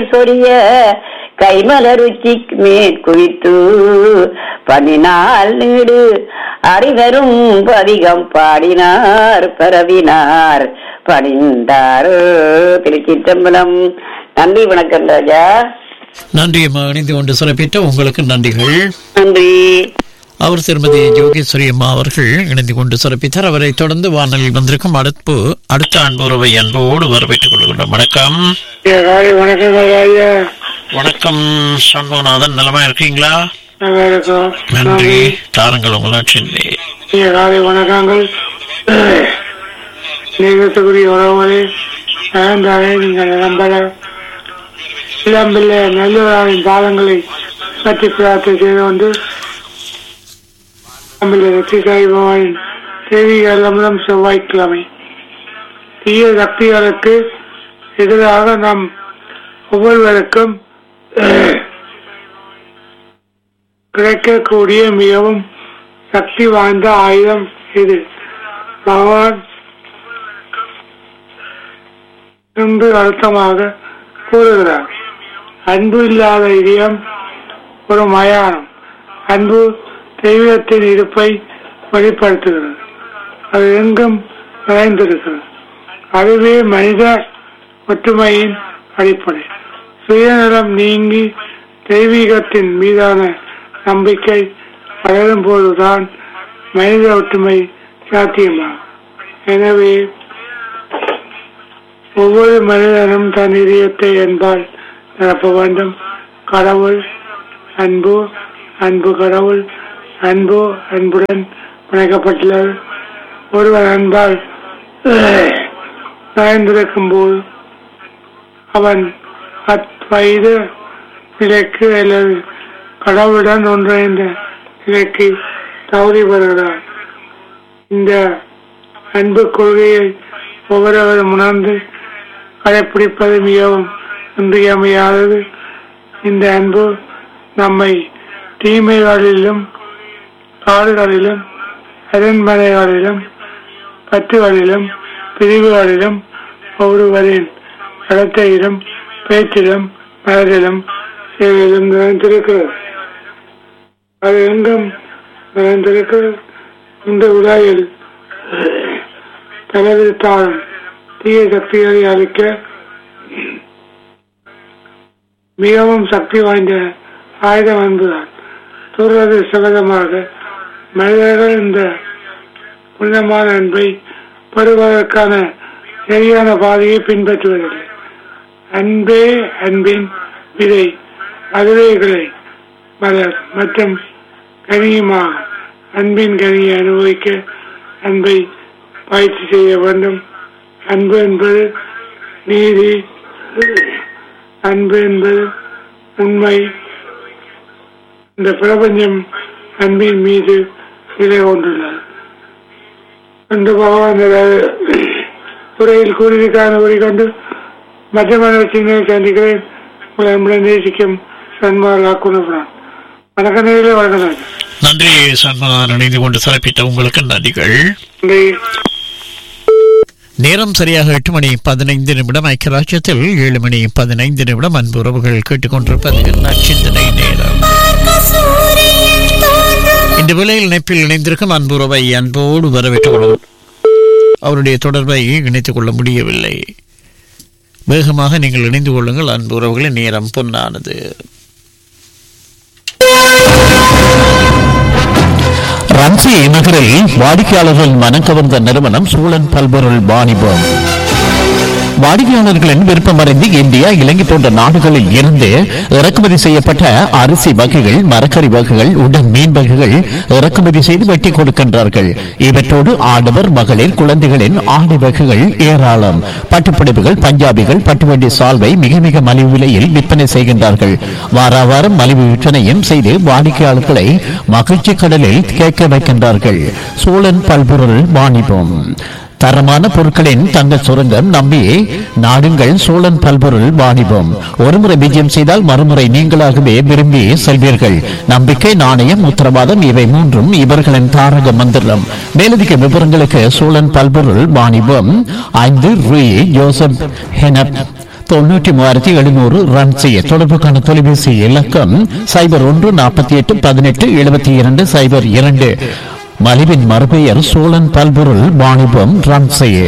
சொரிய கைமலருச்சி மேற்குவித்து பண்ணினால் நீடு அறிதரும் பதிகம் பாடினார் பரவினார் பணிந்தார் திருச்சிற்றம்பலம் நன்றி வணக்கம் ராஜா நன்றி அம்மா இணைந்து கொண்டு சிறப்பித்த உங்களுக்கு நன்றிகள் நன்றி அவர் திருமதி ஜோகேஸ்வரி அம்மா அவர்கள் இணைந்து கொண்டு சிறப்பித்தார் அவரை தொடர்ந்து வானொலியில் வந்திருக்கும் அடுப்பு அடுத்த அன்புறவை அன்போடு வரவேற்றுக் கொள்கின்றோம் வணக்கம் காலை வணக்கம் ஐயா வணக்கம் சண்முகநாதன் நலமா இருக்கீங்களா நல்லா இருக்கோம் நன்றி தாருங்கள் உங்களாட்சி இனிய காலை வணக்கங்கள் நிகழ்த்தக்கூடிய உறவுகளே நலந்தானே நீங்கள் நம்பல இளம்பிள்ளை நல்லவரின் பாதங்களை பற்றி பிரார்த்தனை செய்து கொண்டு இளம்பிள்ளை ரத்திகாய் பவானின் தெய்வீக அலம்பரம் செவ்வாய்க்கிழமை தீய சக்திகளுக்கு எதிராக நாம் ஒவ்வொருவருக்கும் கிடைக்கக்கூடிய மிகவும் சக்தி வாய்ந்த ஆயுதம் இது பகவான் என்று அழுத்தமாக கூறுகிறார் அன்பு இல்லாத இதயம் ஒரு மயானம் அன்பு தெய்வத்தின் இருப்பை வெளிப்படுத்துகிறது அது எங்கும் நிறைந்திருக்கிறது அதுவே மனித ஒற்றுமையின் அடிப்படை சுயநலம் நீங்கி தெய்வீகத்தின் மீதான நம்பிக்கை வளரும் போதுதான் மனித ஒற்றுமை சாத்தியமாகும் எனவே ஒவ்வொரு மனிதனும் தன் இதயத்தை என்பால் நிரப்ப வேண்டும் கடவுள் அன்பு அன்பு கடவுள் அன்பு அன்புடன் பிணைக்கப்பட்டுள்ளது ஒருவன் அன்பால் நயந்திருக்கும் போது அவன் வயது நிலைக்கு அல்லது கடவுளுடன் ஒன்றிணைந்த நிலைக்கு தகுதி பெறுகிறார் இந்த அன்பு கொள்கையை ஒவ்வொருவரும் உணர்ந்து கடைப்பிடிப்பது மிகவும் இன்றியமையாதது இந்த அன்பு நம்மை தீமைகளிலும் காடுகளிலும் அரண்மனைகளிலும் பற்றுகளிலும் பிரிவுகளிலும் ஒருவரின் நடத்தையிலும் பேச்சிலும் மனதிலும் செயலிலும் நிறைந்திருக்கிறது அது எங்கும் நிறைந்திருக்கிறது இந்த உலகில் தனது தாழும் தீய சக்திகளை அளிக்க மிகவும் சக்தி வாய்ந்த ஆயுதம் அன்புதான் துரதிருஷ்டவசமாக மனிதர்கள் இந்த புனிதமான அன்பை பெறுவதற்கான சரியான பாதையை பின்பற்றுவதில்லை அன்பே அன்பின் விதை அதுவேகளை மலர் மற்றும் கனியுமாக அன்பின் கனியை அனுபவிக்க அன்பை பயிற்சி செய்ய வேண்டும் அன்பு என்பது நீதி அன்பு என்பது உண்மை இந்த பிரபஞ்சம் அன்பின் மீது நிலை கொண்டுள்ளது என்று பகவான் துறையில் கூறியிருக்கான கூறிக்கொண்டு மற்ற மனத்தினை சந்திக்கிறேன் உங்களை அன்புடன் நேசிக்கும் சன்மார் குணபுரான் வணக்க நேரில் வணக்கம் நன்றி சண்முகநாதன் இணைந்து கொண்டு சிறப்பித்த உங்களுக்கு நன்றிகள் நன்றி நேரம் சரியாக எட்டு மணி பதினைந்து நிமிடம் ஐக்கியராஜ்யத்தில் ஏழு மணி பதினைந்து நிமிடம் அன்பு உறவுகள் கேட்டுக்கொண்டிருப்பது நச்சிந்தனை நேரம் இந்த விலையில் இணைப்பில் இணைந்திருக்கும் அன்பு உறவை அன்போடு வரவேற்றுக் கொள்வோம் அவருடைய தொடர்பை இணைத்துக் கொள்ள முடியவில்லை வேகமாக நீங்கள் இணைந்து கொள்ளுங்கள் அன்பு உறவுகளின் நேரம் பொன்னானது ரன்சி நகரில் வாடிக்கையாளர்கள் மனம் கவர்ந்த நிறுவனம் சூழன் பல்பொருள் வாணிபம் வாடிக்கையாளர்களின் விருப்பமறிந்து இந்தியா இலங்கை போன்ற நாடுகளில் இருந்து இறக்குமதி செய்யப்பட்ட அரிசி வகைகள் மரக்கறி வகைகள் உடன் மீன் வகைகள் இறக்குமதி செய்து வெட்டி கொடுக்கின்றார்கள் இவற்றோடு ஆடவர் மகளிர் குழந்தைகளின் ஆடை வகைகள் ஏராளம் பட்டுப்பிடிப்புகள் பஞ்சாபிகள் பட்டுவண்டி சால்வை மிக மிக மலிவு விலையில் விற்பனை செய்கின்றார்கள் வார வாரம் மலிவு விற்பனையும் செய்து வாடிக்கையாளர்களை மகிழ்ச்சி கடலில் கேட்க வைக்கின்றார்கள் சோழன் பல்பொருள் வாணிபம் தரமான பொருட்களின் தங்க சுரங்கம் நம்பி நாடுங்கள் சோழன் பல்பொருள் வாணிபம் ஒருமுறை விஜயம் செய்தால் மறுமுறை நீங்களாகவே விரும்பி செல்வீர்கள் நம்பிக்கை நாணயம் உத்தரவாதம் இவை மூன்றும் இவர்களின் தாரக மந்திரம் மேலதிக விவரங்களுக்கு சோழன் பல்பொருள் வாணிபம் ஐந்து ரூ ஜோசப் ஹெனப் தொண்ணூற்றி மூவாயிரத்தி எழுநூறு ரன் செய்ய தொடர்புக்கான தொலைபேசி இலக்கம் சைபர் ஒன்று நாற்பத்தி எட்டு பதினெட்டு எழுபத்தி இரண்டு சைபர் இரண்டு மலிவின் மறுபெயர் சோழன் பல்பொருள் வாணிபம் ரன் செய்ய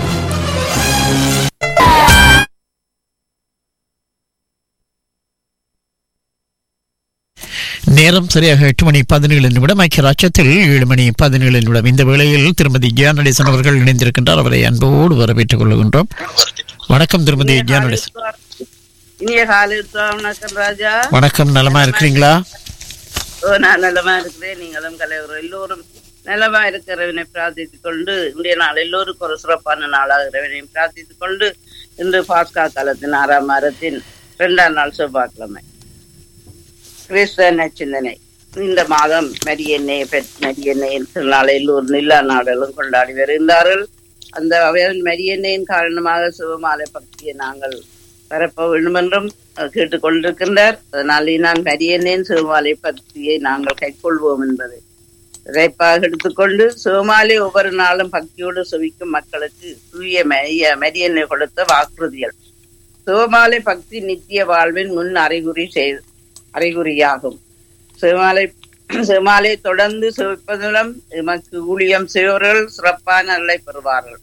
நேரம் சரியாக எட்டு மணி பதினேழு நிமிடம் ஐக்கிய ராஜ்யத்தில் ஏழு மணி பதினேழு நிமிடம் இந்த வேளையில் திருமதி ஜியானடேசன் அவர்கள் இணைந்திருக்கின்றார் அவரை அன்போடு வரவேற்றுக் கொள்கின்றோம் வணக்கம் திருமதி ஜியானடேசன் இனிய காலை வணக்கம் ராஜா வணக்கம் நலமா இருக்கிறீங்களா ஓ நான் நலமா இருக்கிறேன் நீங்களும் கலைவர் எல்லோரும் நலமா இருக்கிறவனை பிரார்த்தித்துக் கொண்டு இன்றைய நாள் எல்லோருக்கும் ஒரு சிறப்பான நாளாகிறவனையும் பிரார்த்தித்துக் கொண்டு இன்று பாஸ்கா காலத்தின் ஆறாம் வாரத்தின் இரண்டாம் நாள் செவ்வாய்க்கிழமை கிறிஸ்தவ நச்சிந்தனை இந்த மாதம் மரியெண்ணெய் மரியெண்ணெயின் திருநாள் எல்லோரும் எல்லா நாடுகளும் கொண்டாடி வருகின்றார்கள் அந்த அவையின் மரியெண்ணெயின் காரணமாக சிவமாலை பக்தியை நாங்கள் பரப்ப வேண்டும் என்றும் கேட்டுக்கொண்டிருக்கின்றார் அதனால் நான் மரியெண்ணெயின் சிவமாலை பக்தியை நாங்கள் கைக்கொள்வோம் என்பதை இறைப்பாக எடுத்துக்கொண்டு சிவமாலை ஒவ்வொரு நாளும் பக்தியோடு சுவிக்கும் மக்களுக்கு தூய மைய மரியெண்ணெய் கொடுத்த வாக்குறுதிகள் சிவமாலை பக்தி நித்திய வாழ்வின் முன் அறிகுறி செய் அறிகுறியாகும் சிவமாலை சிவமாலை தொடர்ந்து சிவிப்பதன் மூலம் எமக்கு ஊழியம் செய்வர்கள் சிறப்பான நிலை பெறுவார்கள்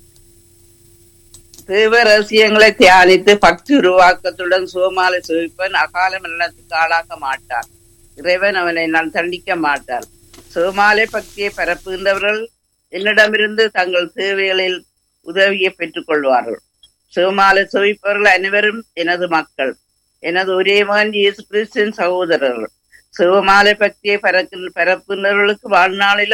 தேவ ரகசியங்களை தியானித்து பக்தி உருவாக்கத்துடன் சிவமாலை சிவிப்பன் அகால மரணத்துக்கு ஆளாக மாட்டார் இறைவன் அவனை நான் தண்டிக்க மாட்டார் சிவமாலை பக்தியை பரப்புகின்றவர்கள் என்னிடமிருந்து தங்கள் தேவைகளில் உதவியை பெற்றுக் கொள்வார்கள் சிவமாலை சிவிப்பவர்கள் அனைவரும் எனது மக்கள் எனது ஒரே மகன் இயேசு கிறிஸ்தின் சகோதரர்கள் சிவமாலை பக்தியை பரப்பு பரப்புகின்றவர்களுக்கு வாழ்நாளிலும்